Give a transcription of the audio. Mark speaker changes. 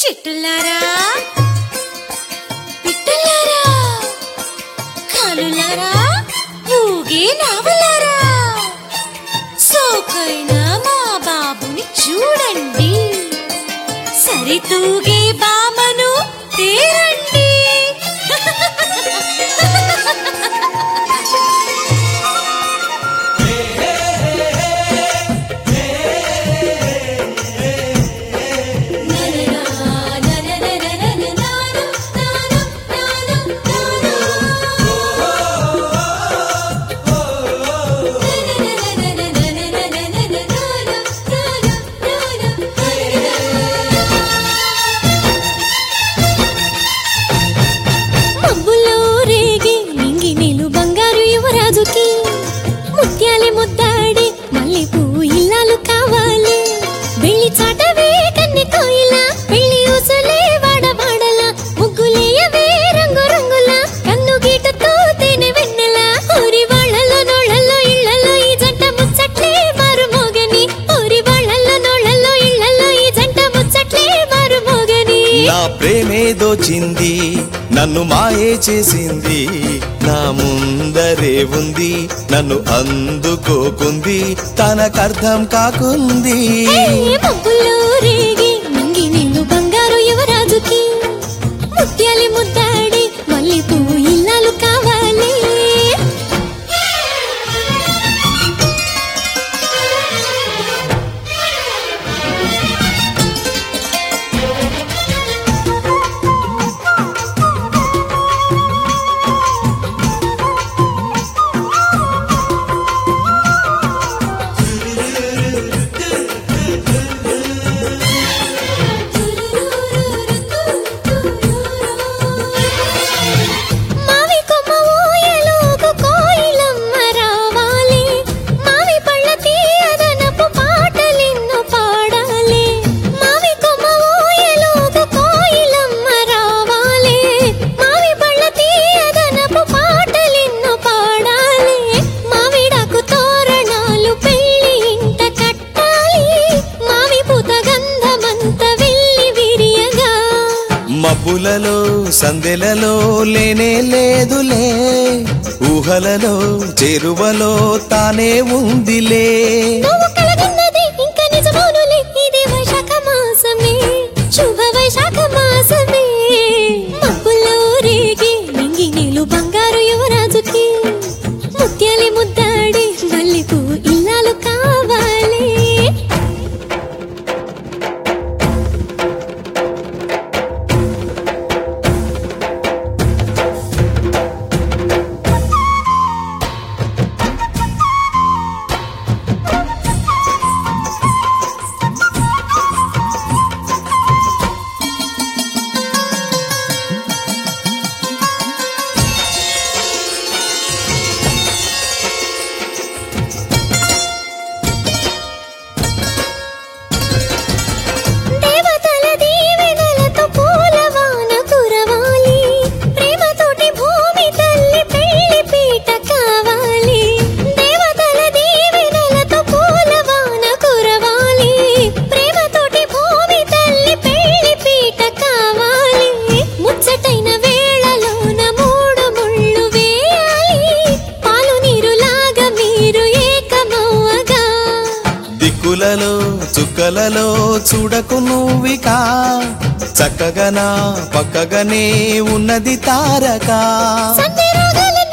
Speaker 1: చెట్టులారా పిట్టలారా కాలులారా ఊగే నావలారా సోకైన మా బాబుని చూడండి సరితూగే బామను తేరండి మబ్బుల్లో రేగి నింగి నీలు బంగారు యువరాజుకి ముత్యాలి ముద్దాడి మళ్ళీ పువ్వు ఇల్లాలు కావాలి వెళ్ళి చాటవే కన్నె కోయిల వెళ్ళి ఊసలే వాడవాడల ముగ్గులేయవే రంగు రంగుల కన్ను గీటతో తేనె వెన్నెల ఊరి వాళ్ళలో నోళ్ళల్లో ఇళ్ళల్లో ఈ జంట ముచ్చట్లే మారు మోగని ఊరి వాళ్ళల్లో నోళ్ళల్లో ఇళ్ళల్లో ఈ జంట ముచ్చట్లే మారు మోగని
Speaker 2: నా ప్రేమే దోచింది నన్ను మాయే చేసింది నా ముందరే ఉంది నన్ను అందుకోకుంది తనకర్థం కాకుంది
Speaker 1: మబ్బుల్లో రేగి నింగి నీళ్ళు బంగారు యువరాజుకి ముత్యాలి ముద్దాడి మళ్ళీ పువ్వు ఇల్లాలు కావాలి మావి కొమ్మ ఊయలోకు కోయిలమ్మ రావాలి మావి పళ్ళ తీయదనపు పాటలెన్నో పాడాలి మావి కొమ్మ ఊయలోకు కోయిలమ్మ రావాలి మావి పళ్ళ తీయదనపు పాటలెన్నో పాడాలి మావిడాకు తోరణాలు పెళ్లి ఇంట కట్టాలి మావి పూత గంధమంత వెళ్ళి విరియగా
Speaker 2: మబ్బులలో సందెలలో లేనే లేదులే ఊహలలో చేరువలో తానే ఉందిలే
Speaker 1: నువ్వు కలగన్నది ఇంకా నిజమౌనులే ఇది వైశాఖ మాసమే శుభ వైశాఖ మాసమే మబ్బుల్లో రేగి నింగి నీళ్ళు బంగారు యువరాజుకి ముత్యాలి ముద్దాడి మళ్ళీ పువ్వు ఇల్లాలు కావాలి దేవతల దీవెనలతో పూలవాన కురవాలి ప్రేమతోటి భూమి తల్లి పెళ్లి పీట కావాలి దేవతల దీవెనలతో పూలవాన కురవాలి ప్రేమతోటి భూమి తల్లి పెళ్లి పీట కావాలి ముచ్చటైన వేళలోన మూడు ముళ్ళు వేయాలి పాలు నీరులాగా మీరు ఏకమవ్వగా
Speaker 2: దిక్కులలో చుక్కలలో చూడకు నువ్వికా చక్కగా నా పక్కగానే ఉన్నది తారక
Speaker 1: సంధ్య రాగాల